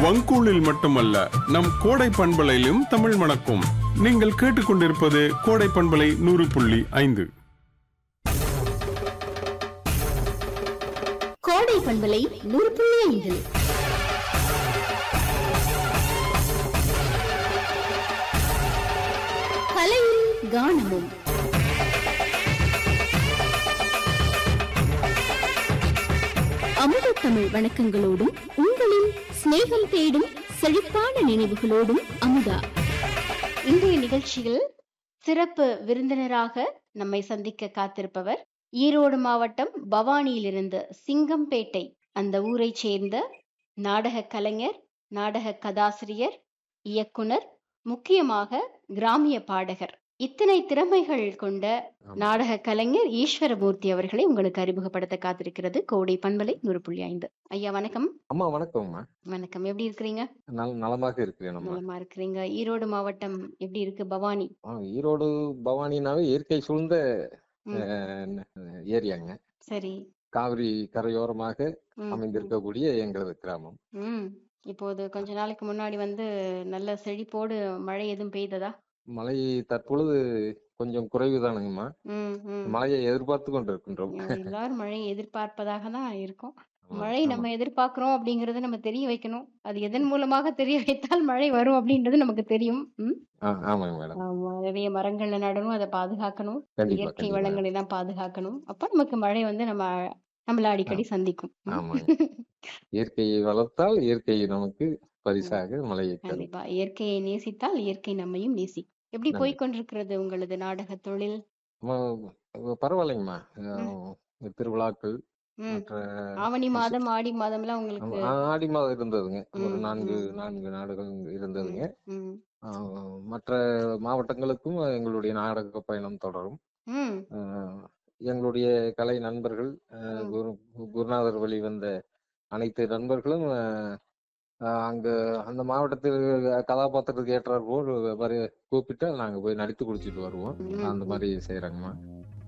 வங்கூழில் மட்டுமல்ல நம் கோடை பண்பலையிலும் தமிழ் மணக்கும் நீங்கள் கேட்டுக்கொண்டிருப்பது கோடை பண்பலை நூறு புள்ளி ஐந்து கோடை பண்பலை நூறு புள்ளி ஐந்து கலையும் கானமும் அமுத தமிழ் வணக்கங்களோடும் உங்களின் சிநேகம் தேடும் செழிப்பான நினைவுகளோடும் அமுதா இன்றைய நிகழ்ச்சியில் சிறப்பு விருந்தினராக நம்மை சந்திக்க காத்திருப்பவர் ஈரோடு மாவட்டம் பவானியிலிருந்து சிங்கம்பேட்டை அந்த ஊரைச் சேர்ந்த நாடக கலைஞர் நாடக கதாசிரியர் இயக்குனர் முக்கியமாக கிராமிய பாடகர் இத்தனை திறமைகள் கொண்ட நாடக கலைஞர் ஈஸ்வரமூர்த்தி அவர்களை உங்களுக்கு அறிமுகப்படுத்த காத்திருக்கிறது கோடை பண்பலை நூறு புள்ளி ஐந்து ஐயா வணக்கம் அம்மா வணக்கம்மா வணக்கம் எப்படி இருக்கிறீங்க நல நலமாக இருக்கிறேன் அம்மா நலமா இருக்கிறீங்க ஈரோடு மாவட்டம் எப்படி இருக்கு பவானி ஆ, ஈரோடு பவானினாவே இயற்கை சூழ்ந்த ம். அஹ், ஏரியாங்க சரி காவிரி கரையோரமாக ம், அமைந்திருக்கக்கூடிய எங்களது கிராமம் ம் இப்போது கொஞ்ச நாளைக்கு முன்னாடி வந்து நல்ல செழிப்போடு மழை எதுவும் பெய்ததா மழை தற்பொழுது கொஞ்சம் குறைவுதானுங்கம்மா ம் ம் மழையை எதிர்பார்த்து கொண்டு இருக்கின்றோம் எல்லாரும் மழையை எதிர்பார்ப்பதாக தான் இருக்கும் ஆமா, மழை ஆமா. நம்ம எதிர்பார்க்கிறோம் அப்படிங்கறத நம்ம தெரிய வைக்கணும் அது எதன் மூலமாக தெரிய வைத்தால் மழை வரும் அப்படின்றது நமக்கு தெரியும் ம் ஆ, ஆமாங்க மேடம் ஆமா, நிறைய மரங்களை நடணும் அதை பாதுகாக்கணும் கண்டிப்பா இயற்கை கண்டிப்பா வளங்களை எல்லாம் பாதுகாக்கணும் அப்ப நமக்கு மழை வந்து நம்ம நம்மள அடிக்கடி சந்திக்கும் ம். ஆமாங்க இயற்கையை வளர்த்தால் இயற்கை நமக்கு பரிசாக மழையை தரும் கண்டிப்பா இயற்கையை நேசித்தால் இயற்கை நம்மையும் நேசிக்கும் எப்படி நன்றி. போய் கொண்டிருக்கிறது உங்களது நாடக தொழில் அம்மா, பரவாயில்லைங்கம்மா அஹ், திருவிழாக்கள் ம். மற்ற ஆவணி மாதம் ஆடி மாதம் எல்லாம் உங்களுக்கு ஆமா, ஆடி மாதம் இருந்ததுங்க ஒரு ம், நான்கு ம். நான்கு நாடுகள் இருந்ததுங்க ம், ஆஹ் மற்ற மாவட்டங்களுக்கும் எங்களுடைய நாடக பயணம் தொடரும் ம், ஆஹ் எங்களுடைய கலை நண்பர்கள் ஆஹ் ம். குரு குருநாதர் வழி வந்த அனைத்து நண்பர்களும் ஆஹ் ஆஹ் அங்க அந்த மாவட்டத்தில் கதாபாத்திரத்துக்கு ஏற்றார் போல் வர கூப்பிட்டா நாங்க போய் நடித்து குடிச்சிட்டு வருவோம் ம், அந்த ம். மாதிரி செய்யறாங்கம்மா